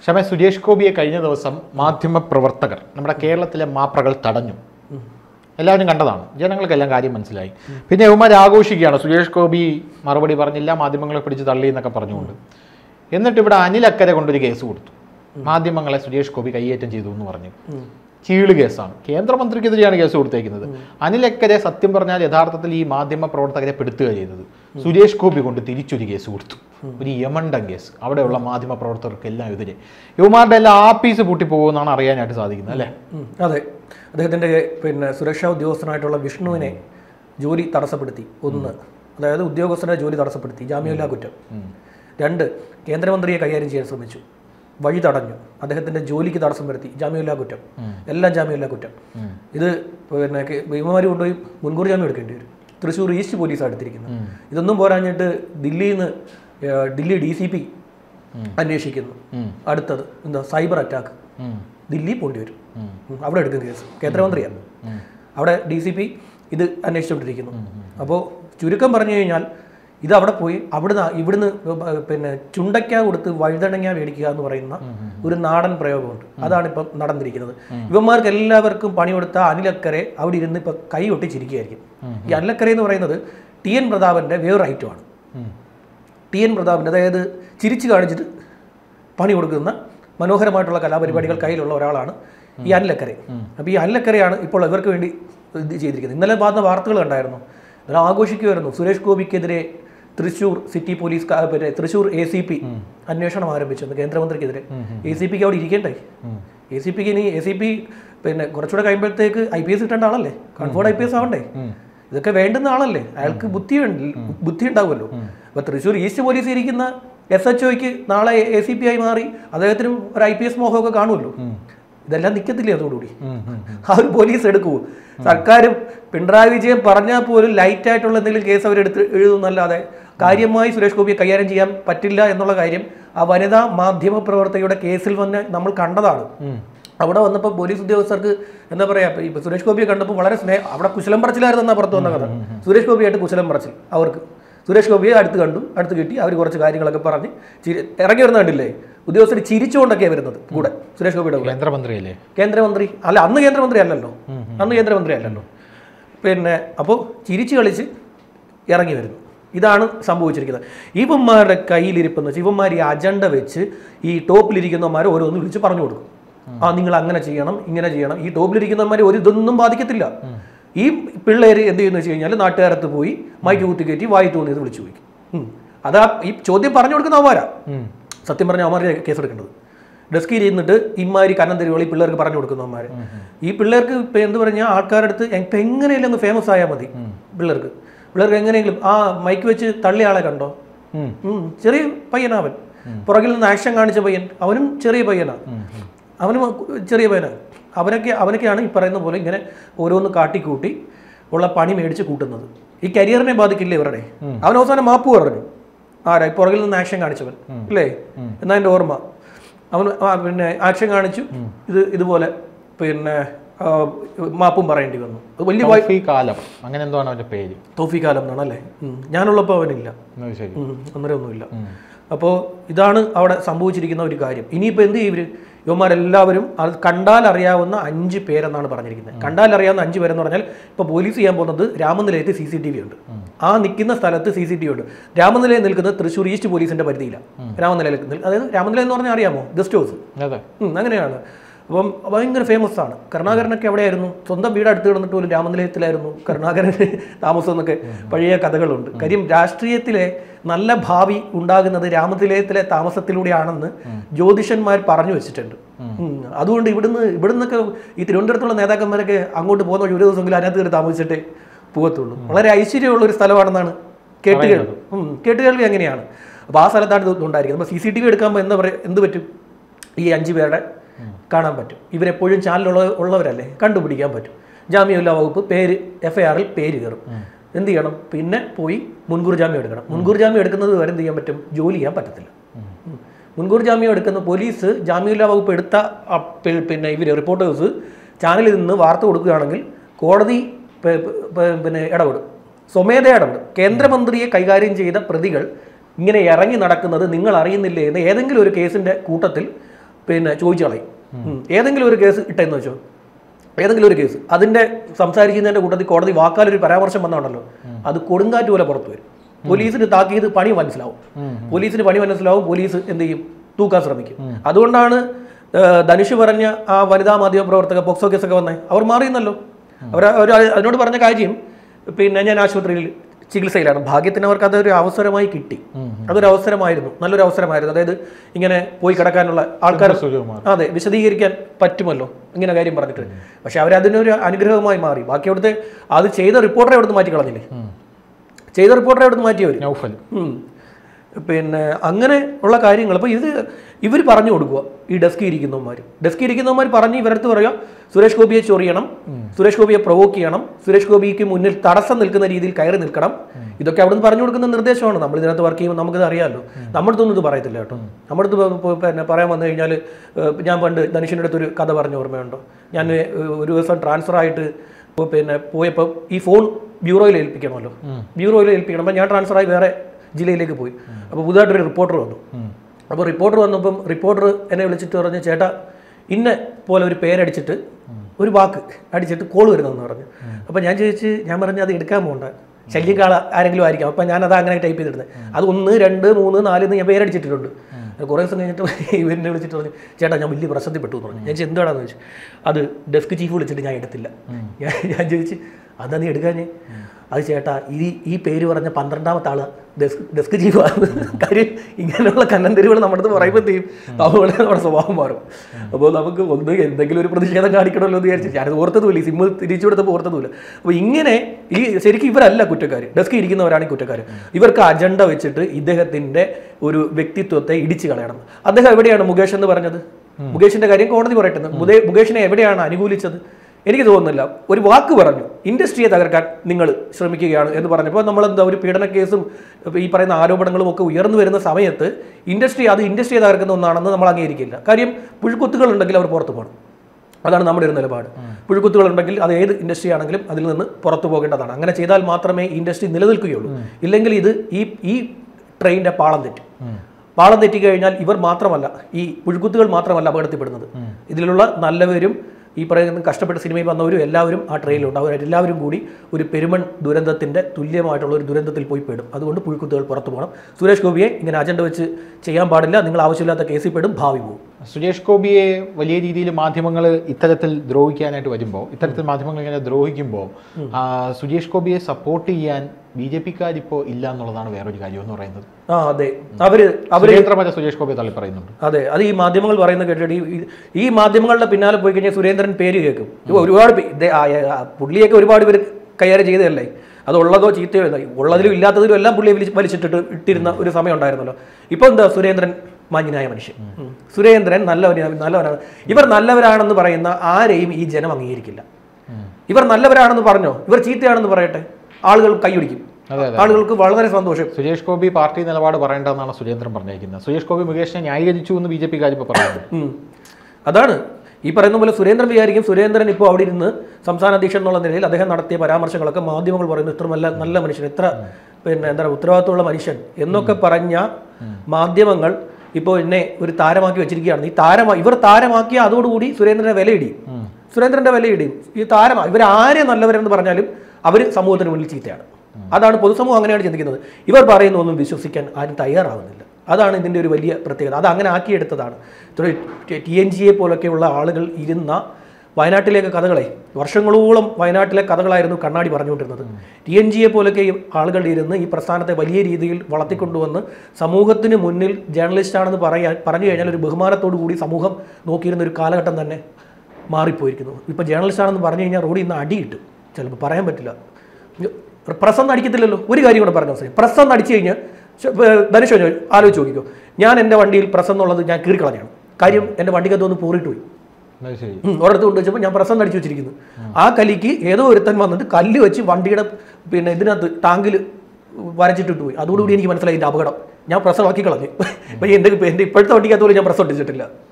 ക്ഷമ സുരേഷ് ഗോപിയെ കഴിഞ്ഞ ദിവസം മാധ്യമ പ്രവർത്തകർ നമ്മുടെ കേരളത്തിലെ മാപ്രകൾ തടഞ്ഞു എല്ലാവരും കണ്ടതാണ് ജനങ്ങൾക്കെല്ലാം കാര്യം മനസ്സിലായി പിന്നെ യവന്മാർ ആഘോഷിക്കുകയാണ് സുരേഷ് ഗോപി മറുപടി പറഞ്ഞില്ല മാധ്യമങ്ങളെ പിടിച്ച് തള്ളി എന്നൊക്കെ പറഞ്ഞുകൊണ്ട് എന്നിട്ട് ഇവിടെ അനിൽ അക്കരെ കൊണ്ടൊരു കേസ് കൊടുത്തു മാധ്യമങ്ങളെ സുരേഷ് ഗോപി കൈയേറ്റം ചെയ്തു എന്ന് പറഞ്ഞു ചീള് കേസാണ് കേന്ദ്രമന്ത്രിക്കെതിരെയാണ് കേസ് കൊടുത്തേക്കുന്നത് അനിൽ അക്കരെ സത്യം പറഞ്ഞാൽ യഥാർത്ഥത്തിൽ ഈ മാധ്യമ പ്രവർത്തകരെ പെടുത്തുക ചെയ്തത് സുരേഷ് ഗോപി കൊണ്ട് തിരിച്ചൊരു കേസ് കൊടുത്തു ഒരു യമണ്ടൻ കേസ് അവിടെയുള്ള മാധ്യമ പ്രവർത്തകർക്കെല്ലാം എതിരെ യുവമാരുടെ എല്ലാം ആപ്പീസ് പൂട്ടിപ്പോകുമെന്നാണ് അറിയാനായിട്ട് സാധിക്കുന്നത് അല്ലേ ഉം, അതെ അദ്ദേഹത്തിൻ്റെ പിന്നെ സുരക്ഷാ ഉദ്യോഗസ്ഥനായിട്ടുള്ള വിഷ്ണുവിനെ ജോലി തടസ്സപ്പെടുത്തി ഒന്ന് അതായത് ഉദ്യോഗസ്ഥരുടെ ജോലി തടസ്സപ്പെടുത്തി ജാമ്യമില്ലാ കുറ്റം രണ്ട് കേന്ദ്രമന്ത്രിയെ കൈകാര്യം ചെയ്യാൻ ശ്രമിച്ചു വഴി തടഞ്ഞു അദ്ദേഹത്തിന്റെ ജോലിക്ക് തടസ്സം വരുത്തി ജാമ്യമില്ലാ കുറ്റം എല്ലാം ജാമ്യമില്ലാ കുറ്റം ഇത് പിന്നെ ഭീമമാരി കൊണ്ടുപോയി മുൻകൂർ ജാമ്യം എടുക്കേണ്ടി വരും തൃശ്ശൂർ ഈസ്റ്റ് പോലീസാണ് എടുത്തിരിക്കുന്നത് ഇതൊന്നും പോരാഞ്ഞിട്ട് ദില്ലിയിൽ നിന്ന് ഏഹ്, ദില്ലി ഡി സി പി അന്വേഷിക്കുന്നു അടുത്തത് എന്താ സൈബർ അറ്റാക്ക് ദില്ലി പോണ്ടി വരും ഉം, അവിടെ എടുക്കുന്ന കേസ് കേന്ദ്രമന്ത്രിയാണ് അവിടെ ഡി സി പി ഇത് അന്വേഷിച്ചുകൊണ്ടിരിക്കുന്നു അപ്പോൾ ചുരുക്കം പറഞ്ഞു കഴിഞ്ഞാൽ ഇത് അവിടെ പോയി അവിടുന്ന് ഇവിടുന്ന് പിന്നെ ചുണ്ടയ്ക്ക കൊടുത്ത് വഴുതണങ്ങ മേടിക്കുക എന്ന് പറയുന്ന ഒരു നാടൻ പ്രയോഗമുണ്ട് അതാണ് ഇപ്പം നടന്നിരിക്കുന്നത് ഇവന്മാർക്ക് എല്ലാവർക്കും പണി കൊടുത്ത അനിലക്കരെ അവിടെ ഇരുന്ന് ഇപ്പം കൈ ഒട്ടിച്ചിരിക്കുകയായിരിക്കും ഈ അനിലക്കര എന്ന് പറയുന്നത് ടി എൻ പ്രതാപന്റെ വേറൊരു ഐറ്റമാണ് ടി എൻ പ്രതാപിൻ്റെ അതായത് ചിരിച്ചു കാണിച്ചിട്ട് പണി കൊടുക്കുന്ന മനോഹരമായിട്ടുള്ള കലാപരിപാടികൾ കയ്യിലുള്ള ഒരാളാണ് ഈ അനിലക്കരെ അപ്പോൾ ഈ അനിലക്കരയാണ് ഇപ്പോൾ ഇവർക്ക് വേണ്ടി ഇത് ചെയ്തിരിക്കുന്നത് ഇന്നലെ വന്ന വാർത്തകൾ കണ്ടായിരുന്നു ഇന്നലെ ആഘോഷിക്കുമായിരുന്നു സുരേഷ് ഗോപിക്കെതിരെ തൃശ്ശൂർ സിറ്റി പോലീസ് ക- പിന്നെ തൃശ്ശൂർ എ സി പി അന്വേഷണം ആരംഭിച്ചെന്ന് കേന്ദ്രമന്ത്രിക്കെതിരെ എ സി പിക്ക് അവിടെ ഇരിക്കണ്ടേ എ സി പിക്ക് ഇനി എ സി പി പിന്നെ കുറച്ചുകൂടെ കഴിയുമ്പോഴത്തേക്ക് ഐ പി എസ് കിട്ടേണ്ട ആളല്ലേ കൺഫേർഡ് ഐ പി എസ് ആവണ്ടേ ഇതൊക്കെ വേണ്ടുന്ന ആളല്ലേ അയാൾക്ക് ബുദ്ധി ഉണ്ട് ബുദ്ധി ഉണ്ടാവുമല്ലോ അപ്പൊ തൃശ്ശൂർ ഈസ്റ്റ് പോലീസ് ഇരിക്കുന്ന എസ് എച്ച് ഒക്ക് നാളെ എ സി പി ആയി മാറി അദ്ദേഹത്തിനും ഒരു ഐ പി എസ് മോഹമൊക്കെ കാണുമല്ലോ ഇതെല്ലാം നിൽക്കത്തില്ലേ അതോടുകൂടി ആ ഒരു പോലീസ് എടുക്കൂ സർക്കാരും പിണറായി വിജയൻ പറഞ്ഞാൽ പോലും ലൈറ്റ് ആയിട്ടുള്ള എന്തെങ്കിലും കേസ് അവരെടുത്ത് എഴുതുന്നല്ലാതെ കാര്യമായി സുരേഷ് ഗോപിയെ കൈകാര്യം ചെയ്യാൻ പറ്റില്ല എന്നുള്ള കാര്യം ആ വനിതാ മാധ്യമ പ്രവർത്തകയുടെ കേസിൽ വന്ന് നമ്മൾ കണ്ടതാണ് അവിടെ വന്നപ്പോൾ പോലീസ് ഉദ്യോഗസ്ഥർക്ക് എന്താ പറയാ ഇപ്പൊ സുരേഷ് ഗോപിയെ കണ്ടപ്പോൾ വളരെ സ്നേഹം അവിടെ കുശലം പറച്ചിലായിരുന്നു എന്നാ പുറത്തു വന്ന കഥ സുരേഷ് ഗോപിയായിട്ട് കുശലം പറച്ചിൽ അവർക്ക് സുരേഷ് ഗോപിയെ അടുത്ത് കണ്ടു അടുത്ത് കിട്ടി അവർ കുറച്ച് കാര്യങ്ങളൊക്കെ പറഞ്ഞ് ചിരി ഇറങ്ങി വരുന്ന കണ്ടില്ലേ ഉദ്യോഗസ്ഥർ ചിരിച്ചുകൊണ്ടൊക്കെയാണ് വരുന്നത് കൂടെ സുരേഷ് ഗോപിയുടെ കൂടെ കേന്ദ്രമന്ത്രിയല്ലേ കേന്ദ്രമന്ത്രി അല്ല അന്ന് കേന്ദ്രമന്ത്രി അല്ലല്ലോ അന്ന് കേന്ദ്രമന്ത്രി അല്ലല്ലോ പിന്നെ അപ്പോൾ ചിരിച്ചു കളിച്ച് ഇറങ്ങി വരുന്നു ഇതാണ് സംഭവിച്ചിരിക്കുന്നത് ഇവന്മാരുടെ കയ്യിലിരിപ്പെന്ന് വെച്ചാൽ ഇവന്മാർ ഈ അജണ്ട വെച്ച് ഈ ടോപ്പിലിരിക്കുന്നവന്മാർ ഓരോന്ന് വിളിച്ച് പറഞ്ഞു കൊടുക്കും ആ നിങ്ങൾ അങ്ങനെ ചെയ്യണം ഇങ്ങനെ ചെയ്യണം ഈ ടോപ്പിലിരിക്കുന്നവന്മാർ ഒരു ഇതൊന്നും ബാധിക്കത്തില്ല ഈ പിള്ളേർ എന്ത് ചെയ്യുന്നു വെച്ച് കഴിഞ്ഞാൽ നാട്ടുകാരത്ത് പോയി മൈക്ക് കുത്തി കയറ്റി വായി തോന്നിയത് വിളിച്ചു ചോദിക്കും ഉം. അതാ ഈ ചോദ്യം പറഞ്ഞു കൊടുക്കുന്ന അവന്മാരാ സത്യം പറഞ്ഞ അവന്മാരെ കേസെടുക്കേണ്ടത് ഡെസ്കിൽ ഇരുന്നിട്ട് ഇമാതിരി കന്നം തരുവളി പിള്ളേർക്ക് പറഞ്ഞു കൊടുക്കുന്നവന്മാർ ഈ പിള്ളേർക്ക് ഇപ്പം എന്ത് പറഞ്ഞാൽ ആൾക്കാരുടെ അടുത്ത് ഇപ്പം എങ്ങനെയെങ്കിലും അങ്ങ് ഫേമസ് ആയാൽ മതി പിള്ളേർക്ക് പിള്ളേർക്ക് എങ്ങനെയെങ്കിലും ആ മൈക്ക് വെച്ച് തള്ളിയ ആളെ കണ്ടോ ഉം, ചെറിയ പയ്യനാ അവൻ പുറകിൽ നിന്ന് ആക്ഷൻ കാണിച്ച പയ്യൻ അവനും ചെറിയ പയ്യനാ അവനും ചെറിയ പയ്യനാണ് അവനൊക്കെ അവനൊക്കെയാണ് ഈ പറയുന്ന പോലെ ഇങ്ങനെ ഓരോന്ന് കാട്ടിക്കൂട്ടി ഉള്ള പണി മേടിച്ച് കൂട്ടുന്നത് ഈ കരിയറിനെ ബാധിക്കില്ലേ ഇവരുടെ അവൻ അവസാനം മാപ്പ് പറഞ്ഞു ആരാ ഈ പുറകിൽ നിന്ന് ആക്ഷൻ കാണിച്ചവൻ അല്ലേ എന്നാ എൻ്റെ ഓർമ്മ അവൻ ആ, പിന്നെ ആക്ഷൻ കാണിച്ചു ഇത് ഇതുപോലെ പിന്നെ ആ, മാപ്പും പറയേണ്ടി വന്നു അത് വലിയ തൗഫീഖ് കാലം അങ്ങനെ എന്തോ ആണ് അവന്റെ പേര് തോഫിക്കാലം എന്നാണ് അല്ലേ ഉം. ഞാനുള്ളപ്പോൾ അവനില്ല അത് ശരി ഉം. അന്നേരം ഒന്നുമില്ല അപ്പോൾ ഇതാണ് അവിടെ സംഭവിച്ചിരിക്കുന്ന ഒരു കാര്യം ഇനിയിപ്പോൾ എന്ത് ചെയ്യും ഇവര് ഇവന്മാരെല്ലാവരും അത് കണ്ടാൽ അറിയാവുന്ന അഞ്ച് പേരെന്നാണ് പറഞ്ഞിരിക്കുന്നത് കണ്ടാൽ അറിയാവുന്ന അഞ്ച് പേരെന്ന് പറഞ്ഞാൽ ഇപ്പോൾ പോലീസ് ചെയ്യാൻ പോകുന്നത് രാമനിലയത്ത് സി സി ടി വി ഉണ്ട് ആ നിൽക്കുന്ന സ്ഥലത്ത് സി സി ടി വി ഉണ്ട് രാമനിലയം നിൽക്കുന്നത് തൃശ്ശൂർ ഈസ്റ്റ് പോലീസിന്റെ പരിധിയിലാണ് രാമനിലയിൽ നിൽ- അതായത് രാമനിലയം എന്ന് പറഞ്ഞാൽ അറിയാമോ ഗസ്റ്റ് ഹൗസ് അതെ ഉം, അങ്ങനെയാണ് അപ്പം ഭയങ്കര ഫേമസ് ആണ് കരുണാകരനൊക്കെ എവിടെയായിരുന്നു സ്വന്തം വീട് അടുത്ത് കിടന്നിട്ട് പോലും രാമനിലയത്തിലായിരുന്നു കരുണാകരൻ താമസം എന്നൊക്കെ പഴയ കഥകളുണ്ട് കാര്യം രാഷ്ട്രീയത്തിലെ നല്ല ഭാവി ഉണ്ടാകുന്നത് രാമനിലയത്തിലെ താമസത്തിലൂടെയാണെന്ന് ജ്യോതിഷന്മാർ പറഞ്ഞു വെച്ചിട്ടുണ്ട് ഉം, അതുകൊണ്ട് ഇവിടുന്ന് ഇവിടുന്നൊക്കെ ഈ തിരുവനന്തപുരത്തുള്ള നേതാക്കന്മാരൊക്കെ അങ്ങോട്ട് പോകുന്ന വഴി ഒരു ദിവസമെങ്കിലും അതിനകത്ത് കയറി താമസിച്ചിട്ടേ പോകത്തുള്ളൂ വളരെ ഐശ്വര്യമുള്ള ഒരു സ്ഥലമാണെന്നാണ് കേട്ടുകേൾവി ഉം, കേട്ടുകേൾവി അങ്ങനെയാണ് അപ്പോൾ ആ സ്ഥലത്താണ് ഇത് ഉണ്ടായിരിക്കുന്നത് അപ്പോൾ സി സി ടി വി എടുക്കുമ്പോൾ എന്താ പറയുക എന്ത് പറ്റും ഈ അഞ്ച് പേരുടെ കാണാൻ പറ്റും ഇവരെപ്പോഴും ചാനലുള്ള ഉള്ളവരല്ലേ കണ്ടുപിടിക്കാൻ പറ്റും ജാമ്യമില്ലാ വകുപ്പ് പേര് എഫ് ഐ ആറിൽ പേര് കയറും എന്ത് ചെയ്യണം പിന്നെ പോയി മുൻകൂർ ജാമ്യം എടുക്കണം മുൻകൂർ ജാമ്യം എടുക്കുന്നത് വരെ എന്ത് ചെയ്യാൻ പറ്റും ജോലി ചെയ്യാൻ പറ്റത്തില്ല ഉം. മുൻകൂർ ജാമ്യം എടുക്കുന്ന പോലീസ് ജാമ്യമില്ലാ വകുപ്പ് എടുത്ത ആ പി- പിന്നെ ഇവർ റിപ്പോർട്ടേഴ്സ് ചാനലിൽ നിന്ന് വാർത്ത കൊടുക്കുകയാണെങ്കിൽ കോടതി പ- പ- പിന്നെ ഇടപെടും സ്വമേധ ഇടപെടും കേന്ദ്രമന്ത്രിയെ കൈകാര്യം ചെയ്ത പ്രതികൾ ഇങ്ങനെ ഇറങ്ങി നടക്കുന്നത് നിങ്ങൾ അറിയുന്നില്ലേ എന്ന് ഏതെങ്കിലും ഒരു കേസിന്റെ കൂട്ടത്തിൽ പിന്നെ ചോദിച്ചു കളയും ഉം. ഏതെങ്കിലും ഒരു കേസ് ഇട്ടെന്ന് വെച്ചോ ഏതെങ്കിലും ഒരു കേസ് അതിന്റെ സംസാരിക്കുന്നതിന്റെ കൂട്ടത്തിൽ കോടതി വാക്കാലൊരു പരാമർശം വന്നാണല്ലോ അത് കൊടുങ്കാറ്റ് പോലെ പുറത്തു വരും പോലീസിന് താക്കീത് പണി മനസ്സിലാവും പോലീസിന് പണി മനസ്സിലാവും പോലീസ് എന്ത് ചെയ്യും തൂക്കാൻ ശ്രമിക്കും അതുകൊണ്ടാണ് ആ, ധനുഷ് പറഞ്ഞ ആ വനിതാ മാധ്യമ പ്രവർത്തക പോക്സോ കേസൊക്കെ വന്നേ അവർ മാറിയെന്നല്ലോ അവർ അവർ അതിനോട് പറഞ്ഞ കാര്യം പിന്നെ ഞാൻ ആശുപത്രിയിൽ ചികിത്സയിലാണ് ഭാഗ്യത്തിന് അവർക്ക് അതൊരു അവസരമായി കിട്ടി അതൊരു അവസരമായിരുന്നു നല്ലൊരു അവസരമായിരുന്നു അതായത് ഇങ്ങനെ പോയി കിടക്കാനുള്ള ആൾക്കാർ സുഖമാർ അതെ വിശദീകരിക്കാൻ പറ്റുമല്ലോ ഇങ്ങനെ കാര്യം പറഞ്ഞിട്ട് പക്ഷെ അവരതിനൊരു അനുഗ്രഹമായി മാറി ബാക്കി അവിടുത്തെ അത് ചെയ്ത റിപ്പോർട്ടറെ അവിടുന്ന് മാറ്റി കളഞ്ഞില്ലേ ചെയ്ത റിപ്പോർട്ടറെ അവിടുന്ന് മാറ്റിയവർ നൗഫൽ ഉം. പിന്നെ അങ്ങനെ ഉള്ള കാര്യങ്ങൾ അപ്പോൾ ഇത് ഇവർ പറഞ്ഞു കൊടുക്കുക ഈ ഡെസ്കി ഇരിക്കുന്നവന്മാർ ഡെസ്കി ഇരിക്കുന്നവന്മാർ പറഞ്ഞ് ഇവരടുത്ത് പറയുക സുരേഷ് ഗോപിയെ ചൊറിയണം സുരേഷ് ഗോപിയെ പ്രൊവോക്ക് ചെയ്യണം സുരേഷ് ഗോപിക്ക് മുന്നിൽ തടസ്സം നിൽക്കുന്ന രീതിയിൽ കയറി നിൽക്കണം ഇതൊക്കെ അവിടുന്ന് പറഞ്ഞു കൊടുക്കുന്ന നിർദ്ദേശമാണ് നമ്മൾ ഇതിനകത്ത് വർക്ക് ചെയ്യുമ്പോൾ നമുക്കിത് അറിയാമല്ലോ നമ്മുടെ അടുത്തൊന്നും ഇത് പറയത്തില്ല കേട്ടോ നമ്മുടെ അടുത്ത് പോ- പോ- പിന്നെ പറയാൻ വന്നു കഴിഞ്ഞാൽ ഞാൻ പണ്ട് ധനുഷിൻ്റെ അടുത്ത് ഒരു കഥ പറഞ്ഞ ഓർമ്മയുണ്ടോ ഞാൻ ഏഹ്, ഒരു ദിവസം ട്രാൻസ്ഫർ ആയിട്ട് പോ- പിന്നെ പോയപ്പോൾ ഈ ഫോൺ ബ്യൂറോയിൽ ഏൽപ്പിക്കണമല്ലോ ബ്യൂറോയിൽ ഏൽപ്പിക്കണം അപ്പോൾ ഞാൻ ട്രാൻസ്ഫർ ആയി വേറെ ജില്ലയിലേക്ക് പോയി അപ്പോൾ പുതുതായിട്ടൊരു റിപ്പോർട്ടർ വന്നു അപ്പോൾ റിപ്പോർട്ടർ വന്നപ്പം റിപ്പോർട്ടർ എന്നെ വിളിച്ചിട്ട് പറഞ്ഞു ചേട്ടാ ഇന്ന പോലെ ഒരു പേരടിച്ചിട്ട് ഒരു വാക്ക് അടിച്ചിട്ട് കോൾ വരുന്നതെന്ന് പറഞ്ഞു അപ്പോൾ ഞാൻ ചോദിച്ച് ഞാൻ പറഞ്ഞു അത് എടുക്കാൻ പോകണ്ട ശല്യക്കാൾ ആരെങ്കിലും ആയിരിക്കാം അപ്പം ഞാനത് അങ്ങനെ ടൈപ്പ് ചെയ്തിരുന്നത് അത് ഒന്ന് രണ്ട് മൂന്ന് നാല് എന്ന് ഞാൻ പേരടിച്ചിട്ടുണ്ട് കുറേ ദിവസം കഴിഞ്ഞിട്ട് ഇവരിനെ വിളിച്ചിട്ട് പറഞ്ഞു ചേട്ടാ ഞാൻ വലിയ പ്രശ്നത്തിൽപ്പെട്ടു എന്ന് പറഞ്ഞു ഞാൻ ചോദിച്ചു എന്താണെന്ന് ചോദിച്ചു അത് ഡെസ്ക് ചീഫ് വിളിച്ചിട്ട് ഞാൻ എടുത്തില്ല ഞാൻ ഞാൻ ചോദിച്ചു അതാ നീ എടുക്കാഞ്ഞേ അത് ചേട്ടാ ഈ ഈ പേര് പറഞ്ഞ പന്ത്രണ്ടാമത്തെ ആള് ഡെസ്ക് ഡെസ്ക് ചീഫാണ് കാര്യം ഇങ്ങനെയുള്ള കന്നന്തിരികൾ നമ്മുടെ അടുത്ത് പറയുമ്പോൾ എന്ത് ചെയ്യും അതുപോലെ നമ്മുടെ സ്വഭാവം മാറും അപ്പോൾ നമുക്ക് ഒന്ന് എന്തെങ്കിലും ഒരു പ്രതിഷേധം കാണിക്കണമല്ലോ എന്ന് വിചാരിച്ചു ഞാനത് ഓർത്തതുമില്ല ഈ സിമ്മ് തിരിച്ചു കൊടുത്തപ്പോൾ ഓർത്തതുമില്ല അപ്പോൾ ഇങ്ങനെ ഈ ശരിക്കും ഇവരല്ല കുറ്റക്കാർ ഡെസ്ക് ഇരിക്കുന്നവരാണ് ഈ കുറ്റക്കാർ ഇവർക്ക് അജണ്ട വെച്ചിട്ട് ഇദ്ദേഹത്തിന്റെ ഒരു വ്യക്തിത്വത്തെ ഇടിച്ചു കളയണം അദ്ദേഹം എവിടെയാണ് മുകേഷ് എന്ന് പറഞ്ഞത് മുകേഷിന്റെ കാര്യം കോടതി പറയട്ടെ മുതേ- മുകേഷിനെ എവിടെയാണ് അനുകൂലിച്ചത് എനിക്ക് തോന്നുന്നില്ല ഒരു വാക്ക് പറഞ്ഞു ഇൻഡസ്ട്രിയെ തകർക്കാൻ നിങ്ങൾ ശ്രമിക്കുകയാണ് എന്ന് പറഞ്ഞപ്പോൾ നമ്മൾ എന്താ ഒരു പീഡന കേസും ഇപ്പൊ ഈ പറയുന്ന ആരോപണങ്ങളും ഒക്കെ ഉയർന്നു വരുന്ന സമയത്ത് ഇൻഡസ്ട്രി അത് ഇൻഡസ്ട്രിയെ തകർക്കുന്ന ഒന്നാണെന്ന് നമ്മൾ അംഗീകരിക്കില്ല കാര്യം പുഴുക്കുത്തുകൾ ഉണ്ടെങ്കിൽ അവർ പുറത്തു പോകണം അതാണ് നമ്മുടെ ഒരു നിലപാട് പുഴുക്കുത്തുകൾ ഉണ്ടെങ്കിൽ അത് ഏത് ഇൻഡസ്ട്രി ആണെങ്കിലും അതിൽ നിന്ന് പുറത്തു പോകേണ്ടതാണ് അങ്ങനെ ചെയ്താൽ മാത്രമേ ഈ ഇൻഡസ്ട്രി നിലനിൽക്കുകയുള്ളൂ ഇല്ലെങ്കിൽ ഇത് ഈ ഈ ട്രെയിനിന്റെ പാളം തെറ്റും പാളം തെറ്റിക്കഴിഞ്ഞാൽ ഇവർ മാത്രമല്ല ഈ പുഴുക്കുത്തുകൾ മാത്രമല്ല അപകടത്തിൽപ്പെടുന്നത് ഇതിലുള്ള നല്ലവരും ഈ പറയുന്ന കഷ്ടപ്പെട്ട് സിനിമയിൽ വന്നവരും എല്ലാവരും ആ ട്രെയിനിലുണ്ട് അവരെല്ലാവരും കൂടി ഒരു പെരുമൺ ദുരന്തത്തിന്റെ തുല്യമായിട്ടുള്ള ഒരു ദുരന്തത്തിൽ പോയി പെടും അതുകൊണ്ട് പുഴുക്കുത്തുകൾ പുറത്തു പോകണം സുരേഷ് ഗോപിയെ ഇങ്ങനെ അജണ്ട വെച്ച് ചെയ്യാൻ പാടില്ല നിങ്ങൾ ആവശ്യമില്ലാത്ത കേസിൽ പെടും ഭാവി പോകും സുരേഷ് ഗോപിയെ വലിയ രീതിയിൽ മാധ്യമങ്ങൾ ഇത്തരത്തിൽ ദ്രോഹിക്കാനായിട്ട് വരുമ്പോൾ ഇത്തരത്തിൽ മാധ്യമങ്ങൾ ഇങ്ങനെ ദ്രോഹിക്കുമ്പോൾ ആ, സുരേഷ് ഗോപിയെ സപ്പോർട്ട് ചെയ്യാൻ ബി ജെ പിക്കാർ ഇപ്പോൾ ഇല്ല എന്നുള്ളതാണ് വേറൊരു കാര്യം എന്ന് പറയുന്നത് ആ അതെ അവര് അവര് സുരേന്ദ്രമല സുരേഷ് ഗോപിയെ തള്ളി പറയുന്നുണ്ട് അതെ അത് ഈ മാധ്യമങ്ങൾ പറയുന്ന കേട്ടിട്ട് ഈ- ഈ- ഈ മാധ്യമങ്ങളുടെ പിന്നാലെ പോയി കഴിഞ്ഞാൽ സുരേന്ദ്രൻ പേര് കേൾക്കും ഇത് ഒരുപാട് പേ- ഇത് ആ- ആ പുള്ളിയൊക്കെ ഒരുപാട് പേര് കൈകാര്യം ചെയ്തതല്ലേ അത് ഉള്ളതോ ചീത്തയോ ഇല്ല. ഉള്ളതിലും ഇല്ലാത്തതിലും എല്ലാം പുള്ളിയെ വലിച്ച് വലിച്ചിട്ടിട്ട് ഇട്ടിരുന്ന ഒരു സമയം ഉണ്ടായിരുന്നല്ലോ ഇപ്പൊ എന്താ സുരേന്ദ്രൻ മാന്യനായ മനുഷ്യൻ ഉം. സുരേന്ദ്രൻ നല്ലവനാണ് നല്ലവനാണ് ഇവർ നല്ലവരാണെന്ന് പറയുന്ന ആരെയും ഈ ജനം അംഗീകരിക്കില്ല ഇവർ നല്ലവരാണെന്ന് പറഞ്ഞോ ഇവർ ചീത്തയാണെന്ന് പറയട്ടെ ആളുകൾ കൈയൊടിക്കും അതെ അതെ ആളുകൾക്ക് വളരെ സന്തോഷം സുരേഷ് ഗോപി പാർട്ടി നിലപാട് പറയേണ്ടതെന്നാണ് സുരേന്ദ്രൻ പറഞ്ഞിരിക്കുന്നത് സുരേഷ് ഗോപി മുകേഷിനെ ന്യായീകരിച്ചു എന്ന് ബി ജെ പി ഇപ്പോൾ പറയുന്നുണ്ട് ഉം. അതാണ് ഈ പറയുന്ന പോലെ സുരേന്ദ്രൻ വിചാരിക്കും സുരേന്ദ്രൻ ഇപ്പോൾ അവിടെ ഇരുന്ന് സംസ്ഥാന അധ്യക്ഷൻ എന്നുള്ള നിലയിൽ അദ്ദേഹം നടത്തിയ പരാമർശങ്ങളൊക്കെ മാധ്യമങ്ങൾ പറയുന്നു ഇത്ര നല്ല നല്ല മനുഷ്യൻ ഇത്ര പിന്നെ എന്താ പറയുക ഉത്തരവാദിത്തമുള്ള മനുഷ്യൻ എന്നൊക്കെ പറഞ്ഞ മാധ്യമങ്ങൾ ഇപ്പോൾ എന്നെ ഒരു താരമാക്കി വെച്ചിരിക്കുകയാണ് ഈ താരമാ ഇവർ താരമാക്കിയ അതോടുകൂടി സുരേന്ദ്രനെ വിലയിടിയും സുരേന്ദ്രന്റെ വിലയിടിയും ഈ താരം ഇവർ ആരെ നല്ലവരെന്ന് പറഞ്ഞാലും അവർ സമൂഹത്തിന് മുന്നിൽ ചീത്തയാണ് അതാണ് പൊതുസമൂഹം അങ്ങനെയാണ് ചിന്തിക്കുന്നത് ഇവർ പറയുന്ന ഒന്നും വിശ്വസിക്കാൻ ആരും തയ്യാറാവുന്നില്ല അതാണ് ഇതിൻ്റെ ഒരു വലിയ പ്രത്യേകത അത് അങ്ങനെ ആക്കിയെടുത്തതാണ് ടി എൻ ജിയെ പോലൊക്കെയുള്ള ആളുകൾ ഇരുന്ന വയനാട്ടിലേക്ക് കഥകളെ വർഷങ്ങളോളം വയനാട്ടിലെ കഥകളായിരുന്നു കണ്ണാടി പറഞ്ഞുകൊണ്ടിരുന്നത് ടി എൻ ജിയെ പോലൊക്കെ ഈ ആളുകൾ ഇരുന്ന് ഈ പ്രസ്ഥാനത്തെ വലിയ രീതിയിൽ വളർത്തിക്കൊണ്ടുവന്ന് സമൂഹത്തിന് മുന്നിൽ ജേർണലിസ്റ്റ് ആണെന്ന് പറയാൻ പറഞ്ഞു കഴിഞ്ഞാൽ ഒരു ബഹുമാനത്തോടു കൂടി സമൂഹം നോക്കിയിരുന്ന ഒരു കാലഘട്ടം തന്നെ മാറിപ്പോയിരിക്കുന്നു ഇപ്പോൾ ജേർണലിസ്റ്റ് ആണെന്ന് പറഞ്ഞു കഴിഞ്ഞാൽ റോഡിൽ നിന്ന് അടിയിട്ട് ചിലപ്പോൾ പറയാൻ പറ്റില്ല പ്രസ് ഒന്നും അടിക്കത്തില്ലല്ലോ ഒരു കാര്യം കൂടെ പറഞ്ഞു അവസാനം പ്രസ് ഒന്ന് അടിച്ചു കഴിഞ്ഞാൽ ധനുഷ് ആലോചിച്ച് നോക്കിക്കോ ഞാൻ എൻ്റെ വണ്ടിയിൽ പ്രസ് എന്നുള്ളത് ഞാൻ കീറിക്കളഞ്ഞാണ് കാര്യം എൻ്റെ വണ്ടിക്കകത്ത് ഒന്ന് പൂറിയിട്ട് പോയി അത് ശരി ഉം, ഒരിടത്ത് കൊണ്ട് വെച്ചപ്പോൾ ഞാൻ പ്രസം അടിച്ചു വെച്ചിരിക്കുന്നു ആ കലിക്ക് ഏതോ ഒരുത്തൻ വന്നിട്ട് കല്ല് വെച്ച് വണ്ടിയുടെ പിന്നെ ഇതിനകത്ത് ടാങ്കിൽ വരച്ചിട്ടിട്ട് പോയി അതോടുകൂടി എനിക്ക് മനസ്സിലായി ഇതിൻ്റെ അപകടം ഞാൻ പ്രസമാക്കി കളഞ്ഞു ഇപ്പം എൻ്റെ എൻ്റെ ഇപ്പോഴത്തെ വണ്ടിക്കകത്ത് പോലും ഞാൻ പ്രസം ഒട്ടിച്ചിട്ടില്ല